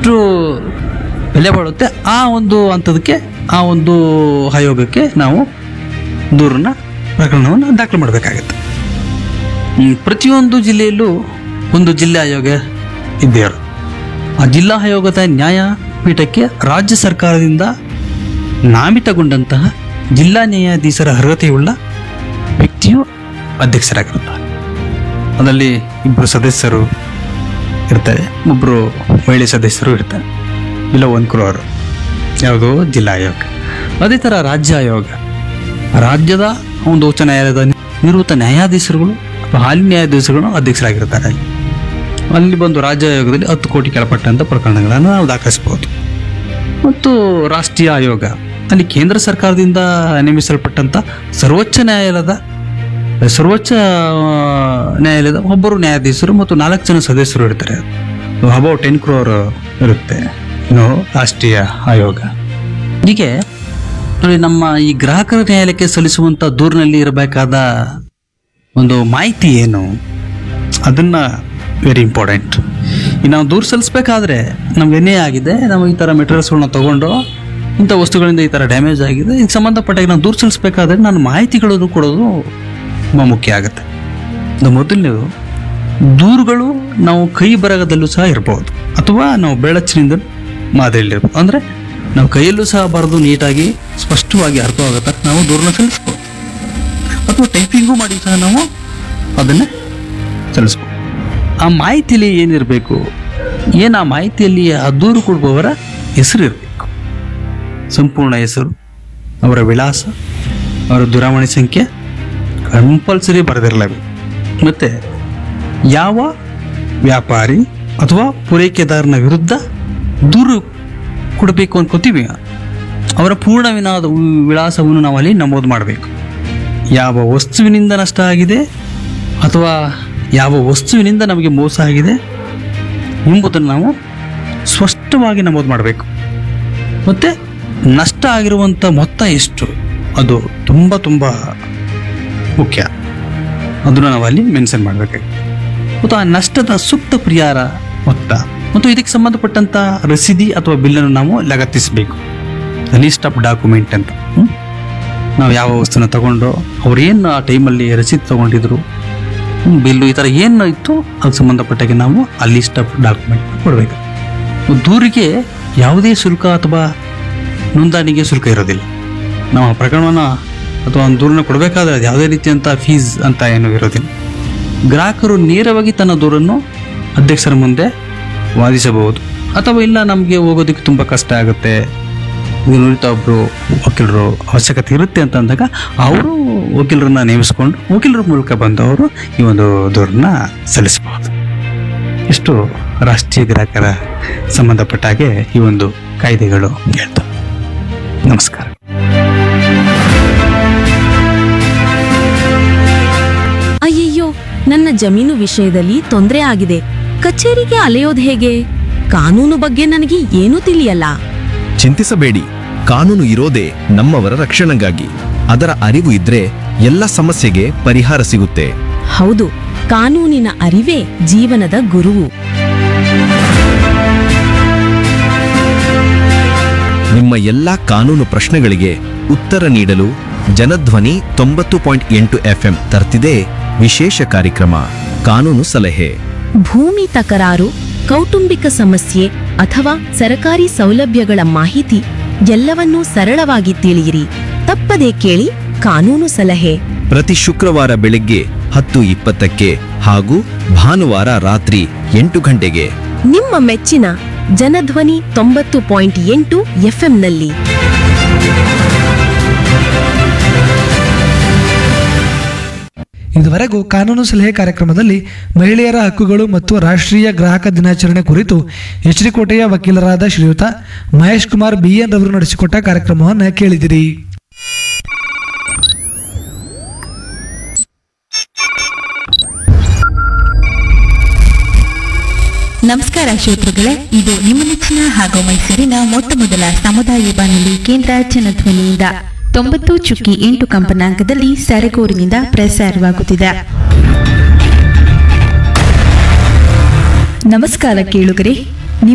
ಎಷ್ಟು ಬೆಲೆ ಬಾಳುತ್ತೆ ಆ ಒಂದು ಹಂತದಕ್ಕೆ ಆ ಒಂದು ಆಯೋಗಕ್ಕೆ ನಾವು ದೂರನ್ನ ಪ್ರಕರಣವನ್ನು ದಾಖಲು ಮಾಡಬೇಕಾಗತ್ತೆ ಹ್ಮ್, ಪ್ರತಿಯೊಂದು ಜಿಲ್ಲೆಯಲ್ಲೂ ಒಂದು ಜಿಲ್ಲಾ ಆಯೋಗ ಇದ್ದೇ ಇರುತ್ತೆ ಆ ಜಿಲ್ಲಾ ಆಯೋಗದ ನ್ಯಾಯಪೀಠಕ್ಕೆ ರಾಜ್ಯ ಸರ್ಕಾರದಿಂದ ನಾಮಿತಗೊಂಡಂತಹ ಜಿಲ್ಲಾ ನ್ಯಾಯಾಧೀಶರ ಅರ್ಹತೆಯುಳ್ಳ ವ್ಯಕ್ತಿಯು ಅಧ್ಯಕ್ಷರಾಗಿರುತ್ತಾರೆ ಅದರಲ್ಲಿ ಇಬ್ಬರು ಸದಸ್ಯರು ಇರ್ತಾರೆ ಒಬ್ಬರು ಮಹಿಳೆ ಸದಸ್ಯರು ಇರ್ತಾರೆ ಇಲ್ಲ ಒಂದು ಕ್ರೋರು ಯಾವುದು ಜಿಲ್ಲಾ ಆಯೋಗ ಅದೇ ಥರ ರಾಜ್ಯ ಆಯೋಗ ರಾಜ್ಯದ ಒಂದು ಉಚ್ಚ ನ್ಯಾಯಾಲಯದ ನಿವೃತ್ತ ನ್ಯಾಯಾಧೀಶರುಗಳು ಅಥವಾ ಹಾಲಿ ನ್ಯಾಯಾಧೀಶರುಗಳು ಅಧ್ಯಕ್ಷರಾಗಿರ್ತಾರೆ ಅಲ್ಲಿ ಅಲ್ಲಿ ಬಂದು ರಾಜ್ಯ ಆಯೋಗದಲ್ಲಿ ಹತ್ತು ಕೋಟಿ ಕೆಳಪಟ್ಟಂಥ ಪ್ರಕರಣಗಳನ್ನು ನಾವು ದಾಖಲಿಸಬಹುದು ಮತ್ತು ರಾಷ್ಟ್ರೀಯ ಆಯೋಗ ಅಲ್ಲಿ ಕೇಂದ್ರ ಸರ್ಕಾರದಿಂದ ನೇಮಿಸಲ್ಪಟ್ಟಂಥ ಸರ್ವೋಚ್ಚ ನ್ಯಾಯಾಲಯದ ಸರ್ವೋಚ್ಚ ಆ, ನ್ಯಾಯಾಲಯದ ಒಬ್ಬರು ನ್ಯಾಯಾಧೀಶರು ಮತ್ತು ನಾಲ್ಕು ಜನ ಸದಸ್ಯರು ಇರ್ತಾರೆ ಅಬೌಟ್ ಟೆನ್ ಕ್ರೋರ್ ಇರುತ್ತೆ ಇನ್ನು ರಾಷ್ಟ್ರೀಯ ಆಯೋಗ ಹೀಗೆ ನೋಡಿ ನಮ್ಮ ಈ ಗ್ರಾಹಕರ ನ್ಯಾಯಾಲಯಕ್ಕೆ ಸಲ್ಲಿಸುವಂಥ ದೂರಿನಲ್ಲಿ ಇರಬೇಕಾದ ಒಂದು ಮಾಹಿತಿ ಏನು ಅದನ್ನ ವೆರಿ ಇಂಪಾರ್ಟೆಂಟ್ ಈ ನಾವು ದೂರ ಸಲ್ಲಿಸ್ಬೇಕಾದ್ರೆ ನಮ್ಗೆ ಏನೇ ಆಗಿದೆ ನಾವು ಈ ಥರ ಮೆಟೀರಿಯಲ್ಸ್ಗಳನ್ನ ತೊಗೊಂಡು ಇಂಥ ವಸ್ತುಗಳಿಂದ ಈ ಥರ ಡ್ಯಾಮೇಜ್ ಆಗಿದೆ ಇದಕ್ಕೆ ಸಂಬಂಧಪಟ್ಟಾಗ ನಾವು ದೂರ ಸಲ್ಲಿಸ್ಬೇಕಾದ್ರೆ ನಾನು ಮಾಹಿತಿಗಳನ್ನು ಕೊಡೋದು ತುಂಬ ಮುಖ್ಯ ಆಗುತ್ತೆ ಇದು ಮೊದಲನೇದು ದೂರುಗಳು ನಾವು ಕೈ ಬರಹದಲ್ಲೂ ಸಹ ಇರ್ಬೋದು ಅಥವಾ ನಾವು ಬೆಳಚಿನಿಂದ ಮಾದರಿಯಲ್ಲಿರ್ಬೋದು ಅಂದರೆ ನಾವು ಕೈಯಲ್ಲೂ ಸಹ ಬರೆದು ನೀಟಾಗಿ ಸ್ಪಷ್ಟವಾಗಿ ಅರ್ಥವಾಗುತ್ತೆ ನಾವು ದೂರನ ಸಲ್ಲಿಸ್ಬೋದು ಅಥವಾ ಟೈಪಿಂಗು ಮಾಡಿ ಸಹ ನಾವು ಅದನ್ನೇ ಸಲ್ಲಿಸ್ಬೋದು ಆ ಮಾಹಿತಿಯಲ್ಲಿ ಏನಿರಬೇಕು ಏನು ಆ ಮಾಹಿತಿಯಲ್ಲಿ ಆ ದೂರು ಕೊಡುವವರ ಹೆಸರು ಇರಬೇಕು ಸಂಪೂರ್ಣ ಹೆಸರು ಅವರ ವಿಳಾಸ ಅವರ ದೂರವಾಣಿ ಸಂಖ್ಯೆ ಕಂಪಲ್ಸರಿ ಬರೆದಿರಲೇಬೇಕು ಮತ್ತು ಯಾವ ವ್ಯಾಪಾರಿ ಅಥವಾ ಪೂರೈಕೆದಾರನ ವಿರುದ್ಧ ದೂರು ಕೊಡಬೇಕು ಅನ್ಕೋತೀವಿ ಅವರ ಪೂರ್ಣ ವಿನಾದ ವಿಳಾಸವನ್ನು ನಾವು ಅಲ್ಲಿ ನಮೂದು ಮಾಡಬೇಕು ಯಾವ ವಸ್ತುವಿನಿಂದ ನಷ್ಟ ಆಗಿದೆ ಅಥವಾ ಯಾವ ವಸ್ತುವಿನಿಂದ ನಮಗೆ ಮೋಸ ಆಗಿದೆ ಎಂಬುದನ್ನು ನಾವು ಸ್ಪಷ್ಟವಾಗಿ ನಮೂದು ಮಾಡಬೇಕು ಮತ್ತು ನಷ್ಟ ಆಗಿರುವಂಥ ಮೊತ್ತ ಎಷ್ಟು ಅದು ತುಂಬ ತುಂಬ ಮುಖ್ಯ ಅದನ್ನು ನಾವು ಅಲ್ಲಿ ಮೆನ್ಷನ್ ಮಾಡಬೇಕಾಗುತ್ತೆ ಮತ್ತು ಆ ನಷ್ಟದ ಸೂಕ್ತ ಪರಿಹಾರ ಮೊತ್ತ ಮತ್ತು ಇದಕ್ಕೆ ಸಂಬಂಧಪಟ್ಟಂಥ ರಸೀದಿ ಅಥವಾ ಬಿಲ್ಲನ್ನು ನಾವು ಲಗತ್ತಿಸಬೇಕು ಲೀಸ್ಟ್ ಆಫ್ ಡಾಕ್ಯುಮೆಂಟ್ ಅಂತ ಹ್ಮ್? ನಾವು ಯಾವ ವಸ್ತುನ ತಗೊಂಡು ಅವ್ರು ಏನು ಆ ಟೈಮಲ್ಲಿ ರಸೀದಿ ತಗೊಂಡಿದ್ರು ಹ್ಮ್, ಬಿಲ್ಲು ಈ ಥರ ಏನು ಇತ್ತು ಅದಕ್ಕೆ ಸಂಬಂಧಪಟ್ಟಾಗೆ ನಾವು ಆ ಲೀಸ್ಟ್ ಆಫ್ ಡಾಕ್ಯುಮೆಂಟ್ ಕೊಡಬೇಕು ದೂರಿಗೆ ಯಾವುದೇ ಶುಲ್ಕ ಅಥವಾ ನೋಂದಣಿಗೆ ಶುಲ್ಕ ಇರೋದಿಲ್ಲ ನಾವು ಆ ಪ್ರಕರಣವನ್ನು ಅಥವಾ ಒಂದು ದೂರನ್ನು ಕೊಡಬೇಕಾದ್ರೆ ಅದು ಯಾವುದೇ ರೀತಿಯಂಥ ಫೀಸ್ ಅಂತ ಏನೂ ಇರೋದಿಲ್ಲ ಗ್ರಾಹಕರು ನೇರವಾಗಿ ತನ್ನ ದೂರನ್ನು ಅಧ್ಯಕ್ಷರ ಮುಂದೆ ವಾದಿಸಬಹುದು ಅಥವಾ ಇಲ್ಲ ನಮಗೆ ಹೋಗೋದಕ್ಕೆ ತುಂಬ ಕಷ್ಟ ಆಗುತ್ತೆ ಇದು ನುರಿತ ಒಬ್ಬರು ವಕೀಲರು ಅವಶ್ಯಕತೆ ಇರುತ್ತೆ ಅಂತ ಅಂದಾಗ ಅವರು ವಕೀಲರನ್ನ ನೇಮಿಸ್ಕೊಂಡು ವಕೀಲರ ಮೂಲಕ ಬಂದು ಅವರು ಈ ಒಂದು ದೂರನ್ನ ಸಲ್ಲಿಸಬಹುದು ಇಷ್ಟು ರಾಷ್ಟ್ರೀಯ ಗ್ರಾಹಕರ ಸಂಬಂಧಪಟ್ಟ ಹಾಗೆ ಈ ಒಂದು ಕಾಯ್ದೆಗಳು ಹೇಳ್ತವೆ ನಮಸ್ಕಾರ ಅಯ್ಯಯ್ಯೋ ನನ್ನ ಜಮೀನು ವಿಷಯದಲ್ಲಿ ತೊಂದರೆ ಆಗಿದೆ ಕಚೇರಿಗೆ ಅಲೆಯೋದು ಹೇಗೆ ಕಾನೂನು ಬಗ್ಗೆ ನನಗೆ ಏನೂ ತಿಳಿಯಲ್ಲ ಚಿಂತಿಸಬೇಡಿ ಕಾನೂನು ಇರೋದೇ ನಮ್ಮವರ ರಕ್ಷಣೆಗಾಗಿ ಅದರ ಅರಿವು ಇದ್ರೆ ಎಲ್ಲ ಸಮಸ್ಯೆಗೆ ಪರಿಹಾರ ಸಿಗುತ್ತೆ ಹೌದು ಕಾನೂನಿನ ಅರಿವೇ ಜೀವನದ ಗುರುವು ನಿಮ್ಮ ಎಲ್ಲಾ ಕಾನೂನು ಪ್ರಶ್ನೆಗಳಿಗೆ ಉತ್ತರ ನೀಡಲು ಜನಧ್ವನಿ ತೊಂಬತ್ತು ಪಾಯಿಂಟ್ ಎಂಟು ಎಫ್ಎಂ ತರ್ತಿದೆ ವಿಶೇಷ ಕಾರ್ಯಕ್ರಮ ಕಾನೂನು ಸಲಹೆ ಭೂಮಿ ತಕರಾರು ಕೌಟುಂಬಿಕ ಸಮಸ್ಯೆ ಅಥವಾ ಸರಕಾರಿ ಸೌಲಭ್ಯಗಳ ಮಾಹಿತಿ ಎಲ್ಲವನ್ನೂ ಸರಳವಾಗಿ ತಿಳಿಯಿರಿ ತಪ್ಪದೇ ಕೇಳಿ ಕಾನೂನು ಸಲಹೆ ಪ್ರತಿ ಶುಕ್ರವಾರ ಬೆಳಗ್ಗೆ ಹತ್ತು ಇಪ್ಪತ್ತಕ್ಕೆ ಹಾಗೂ ಭಾನುವಾರ ರಾತ್ರಿ ಎಂಟು ಗಂಟೆಗೆ ನಿಮ್ಮ ಮೆಚ್ಚಿನ ಜನಧ್ವನಿ ತೊಂಬತ್ತು ಪಾಯಿಂಟ್ ಎಂಟು ಎಫ್ಎಂನಲ್ಲಿ ಇದುವರೆಗೂ ಕಾನೂನು ಸಲಹೆ ಕಾರ್ಯಕ್ರಮದಲ್ಲಿ ಮಹಿಳೆಯರ ಹಕ್ಕುಗಳು ಮತ್ತು ರಾಷ್ಟ್ರೀಯ ಗ್ರಾಹಕ ದಿನಾಚರಣೆ ಕುರಿತು ಎಚ್ಡಿಕೋಟೆಯ ವಕೀಲರಾದ ಶ್ರೀಯುತ ಮಹೇಶ್ ಕುಮಾರ್ ಬಿಎನ್ ರವರು ನಡೆಸಿಕೊಟ್ಟ ಕಾರ್ಯಕ್ರಮವನ್ನು ಕೇಳಿದಿರಿ ನಮಸ್ಕಾರ ಶ್ರೋತೃಗಳೇ ಇದು ನಿಮ್ಮ ನೆಚ್ಚಿನ ಹಾಗೂ ಮೈಸೂರಿನ ಮೊಟ್ಟ ಮೊದಲ ಸಮುದಾಯ ಬಾನುಲಿ ಕೇಂದ್ರ ಜನಧ್ವನಿಯಿಂದ ತೊಂಬತ್ತು ಚುಕ್ಕಿ ಎಂಟು ಕಂಪನಾಂಕದಲ್ಲಿ ಸರಗೂರಿನಿಂದ ಪ್ರಸಾರವಾಗುತ್ತಿದೆ ನಮಸ್ಕಾರ ಕೇಳುಗರೆ